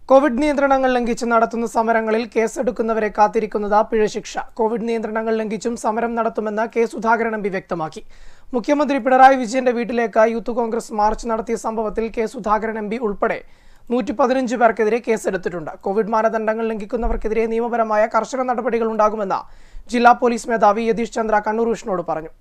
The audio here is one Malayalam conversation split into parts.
കോവിഡ് നിയന്ത്രണങ്ങൾ ലംഘിച്ച് നടത്തുന്ന സമരങ്ങളിൽ കേസെടുക്കുന്നവരെ കാത്തിരിക്കുന്നത് പിഴശിക്ഷ കോവിഡ് നിയന്ത്രണങ്ങൾ ലംഘിച്ചും സമരം നടത്തുമെന്ന് കെ സുധാകരൻ എം പി വ്യക്തമാക്കി മുഖ്യമന്ത്രി പിണറായി വിജയന്റെ വീട്ടിലേക്ക് യൂത്ത് കോൺഗ്രസ് മാർച്ച് നടത്തിയ സംഭവത്തിൽ കെ സുധാകരൻ എം പി ഉൾപ്പെടെ നൂറ്റി പതിനഞ്ച് പേർക്കെതിരെ കേസെടുത്തിട്ടുണ്ട് കോവിഡ് മാനദണ്ഡങ്ങൾ ലംഘിക്കുന്നവർക്കെതിരെ നിയമപരമായ കർശന നടപടികൾ ഉണ്ടാകുമെന്ന് ജില്ലാ പോലീസ് മേധാവി യതീഷ് ചന്ദ്ര കണ്ണൂർ വിഷ്ണുവോട് പറഞ്ഞു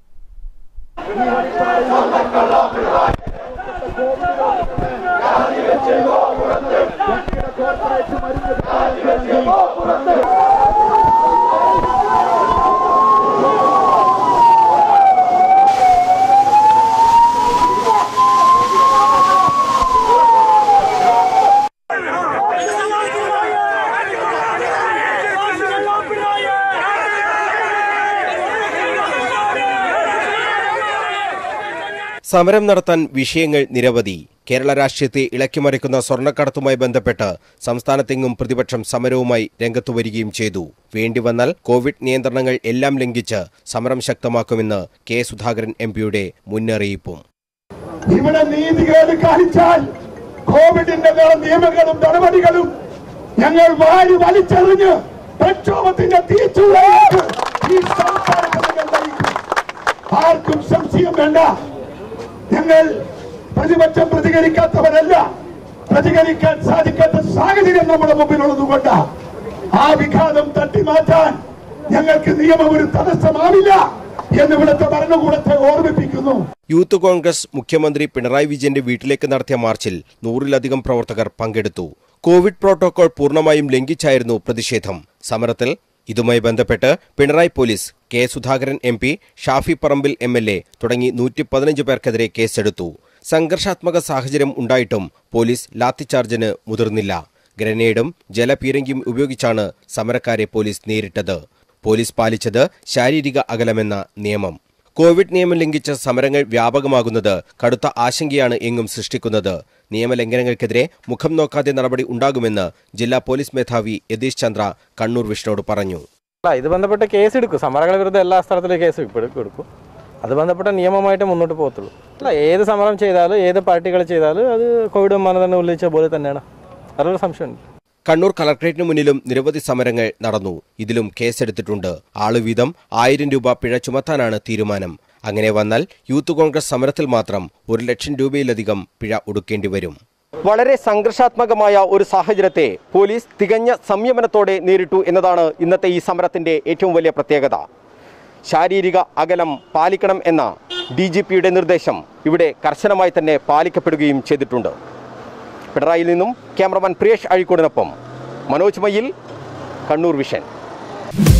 സമരം നടത്താൻ വിഷയങ്ങൾ നിരവധി കേരള രാഷ്ട്രീയത്തെ ഇളക്കിമറിക്കുന്ന സ്വർണ്ണക്കടത്തുമായി ബന്ധപ്പെട്ട് സംസ്ഥാനത്തെങ്ങും പ്രതിപക്ഷം സമരവുമായി രംഗത്തു വരികയും ചെയ്തു വേണ്ടിവന്നാൽ കോവിഡ് നിയന്ത്രണങ്ങൾ എല്ലാം ലംഘിച്ച് സമരം ശക്തമാക്കുമെന്ന് കെ സുധാകരൻ എം പിയുടെ മുന്നറിയിപ്പും ഇവിടെ നീതികേട് കാണിച്ചാൽ കോവിഡിന്റെ മേലെ നിയമങ്ങളും നടപടികളും ഞങ്ങൾ വാരി വലിച്ചെറിഞ്ഞ് പ്രക്ഷോഭത്തിന്റെ തീച്ചുളയിലേക്ക് ഈ സംസ്ഥാനത്ത് ഞങ്ങൾ നയിക്കും. ആർക്കും സംശയം വേണ്ട ഞങ്ങൾ പ്രതിപക്ഷം പ്രതികരിക്കാത്തവരല്ല പ്രതികരിക്കാൻ സാധിക്കാത്ത സാഹചര്യം നമ്മുടെ മുമ്പിലുള്ളതുകൊണ്ട് ആ വിഘാതം തട്ടിമാറ്റാൻ ഞങ്ങൾക്ക് നിയമം ഒരു തടസ്സമാവില്ല എന്ന് ഇവിടുത്തെ ഭരണകൂടത്തെ ഓർമ്മിപ്പിക്കുന്നു യൂത്ത് കോൺഗ്രസ് മുഖ്യമന്ത്രി പിണറായി വിജയന്റെ വീട്ടിലേക്ക് നടത്തിയ മാർച്ചിൽ നൂറിലധികം പ്രവർത്തകർ പങ്കെടുത്തു കോവിഡ് പ്രോട്ടോകോൾ പൂർണ്ണമായും ലംഘിച്ചായിരുന്നു പ്രതിഷേധം സമരത്തിൽ ഇതുമായി ബന്ധപ്പെട്ട് Pinarayi police K Sudhakaran M P Shafi Parambil M L A തുടങ്ങി നൂറ്റി പതിനഞ്ച് പേർക്കെതിരെ കേസെടുത്തു സംഘർഷാത്മക സാഹചര്യം ഉണ്ടായിട്ടും പോലീസ് ലാത്തിച്ചാർജിന് മുതിർന്നില്ല ഗ്രനേഡും ജലപീരങ്കിയും ഉപയോഗിച്ചാണ് സമരക്കാരെ പോലീസ് നേരിട്ടത് പോലീസ് പാലിച്ചത് ശാരീരിക അകലമെന്ന നിയമം കോവിഡ് നിയമം ലംഘിച്ച സമരങ്ങൾ വ്യാപകമാകുന്നത് കടുത്ത ആശങ്കയാണ് എങ്ങും സൃഷ്ടിക്കുന്നത് നിയമലംഘനങ്ങൾക്കെതിരെ മുഖം നോക്കാതെ നടപടി ഉണ്ടാകുമെന്ന് ജില്ലാ പോലീസ് മേധാവി യതീഷ് ചന്ദ്ര കണ്ണൂർ വിഷ്ണുവോട് പറഞ്ഞു അല്ല ഇത് ബന്ധപ്പെട്ട കേസ് എടുക്കും സമരങ്ങൾ വിരുദ്ധ എല്ലാ സ്ഥലത്തിലും കേസ് ഇപ്പ- എടുക്കും അത് ബന്ധപ്പെട്ട നിയമമായിട്ട് മുന്നോട്ട് പോകത്തുള്ളൂ അല്ല ഏത് സമരം ചെയ്താലും ഏത് പാർട്ടികൾ ചെയ്താലും അത് കോവിഡ് മാനദണ്ഡം ഉന്നയിച്ച പോലെ തന്നെയാണ് അതൊരു സംശയമുണ്ട് കണ്ണൂർ കളക്ടറേറ്റിന് മുന്നിലും നിരവധി സമരങ്ങൾ നടന്നു ഇതിലും കേസെടുത്തിട്ടുണ്ട് ആളുവീതം ആയിരം രൂപ പിഴ ചുമത്താനാണ് തീരുമാനം അങ്ങനെ വന്നാൽ യൂത്ത് കോൺഗ്രസ് സമരത്തിൽ മാത്രം ഒരു ലക്ഷം രൂപയിലധികം പിഴ ഒടുക്കേണ്ടി വരും വളരെ സംഘർഷാത്മകമായ ഒരു സാഹചര്യത്തെ പോലീസ് തികഞ്ഞ സംയമനത്തോടെ നേരിട്ടു എന്നതാണ് ഇന്നത്തെ ഈ സമരത്തിന്റെ ഏറ്റവും വലിയ പ്രത്യേകത ശാരീരിക അകലം പാലിക്കണം എന്ന ഡി ജി പിയുടെ നിർദ്ദേശം ഇവിടെ കർശനമായി തന്നെ പാലിക്കപ്പെടുകയും ചെയ്തിട്ടുണ്ട് പിണറായിയിൽ നിന്നും ക്യാമറമാൻ പ്രിയേഷ് അഴിക്കോടിനൊപ്പം മനോജ് മയ്യിൽ കണ്ണൂർ വിഷൻ